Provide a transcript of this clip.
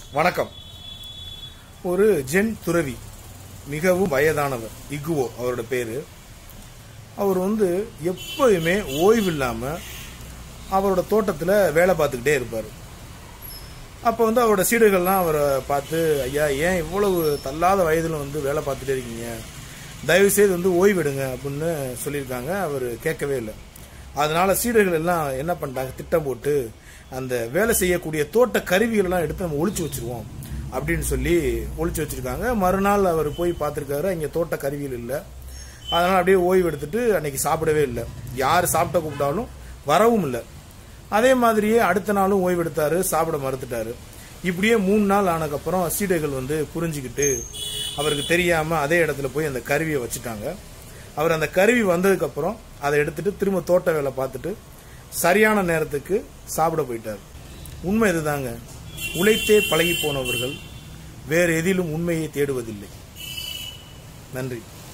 வணக்கம் ஒரு ஜென் துறவி மிகவும் வயதானவர் இகுவோ அவரோட பேரு அவர் வந்து எப்பயுமே ஓய்வு இல்லாம அவரோட தோட்டத்துல வேலை பார்த்துக்கிட்டே இருப்பார் அப்போ வந்து அவரோட சீடர்கள்லாம் அவரை பார்த்து ஐயா ஏன் இவ்வளவு தள்ளாத வயதில் வந்து வேலை பார்த்துட்டே இருக்கீங்க தயவு செய்து வந்து ஓய்வெடுங்க அப்படின்னு சொல்லியிருக்காங்க அவர் கேட்கவே இல்லை அதனால சீடர்கள் எல்லாம் என்ன பண்ணிட்டாங்க திட்டம் போட்டு அந்த வேலை செய்யக்கூடிய தோட்ட கருவிகள் எல்லாம் எடுத்து நம்ம ஒளிச்சு வச்சிருவோம் அப்படின்னு சொல்லி ஒளிச்சு வச்சிருக்காங்க மறுநாள் அவர் போய் பார்த்துருக்காரு அங்கே தோட்ட கருவிகள் இல்லை அதனால அப்படியே ஓய்வு எடுத்துட்டு அன்னைக்கு சாப்பிடவே இல்லை யார் சாப்பிட்ட கூப்பிட்டாலும் வரவும் இல்லை அதே மாதிரியே அடுத்த நாளும் ஓய்வு எடுத்தாரு சாப்பிட மறுத்துட்டாரு இப்படியே மூணு நாள் ஆனதுக்கப்புறம் சீடைகள் வந்து புரிஞ்சுக்கிட்டு அவருக்கு தெரியாம அதே இடத்துல போய் அந்த கருவியை வச்சுட்டாங்க அவர் அந்த கருவி வந்ததுக்கப்புறம் அதை எடுத்துட்டு திரும்ப தோட்ட வேலை பார்த்துட்டு சரியான நேரத்துக்கு சாப்பிட போயிட்டார் உண்மை இதுதாங்க உழைத்தே பழகி போனவர்கள் வேறு எதிலும் உண்மையை தேடுவதில்லை நன்றி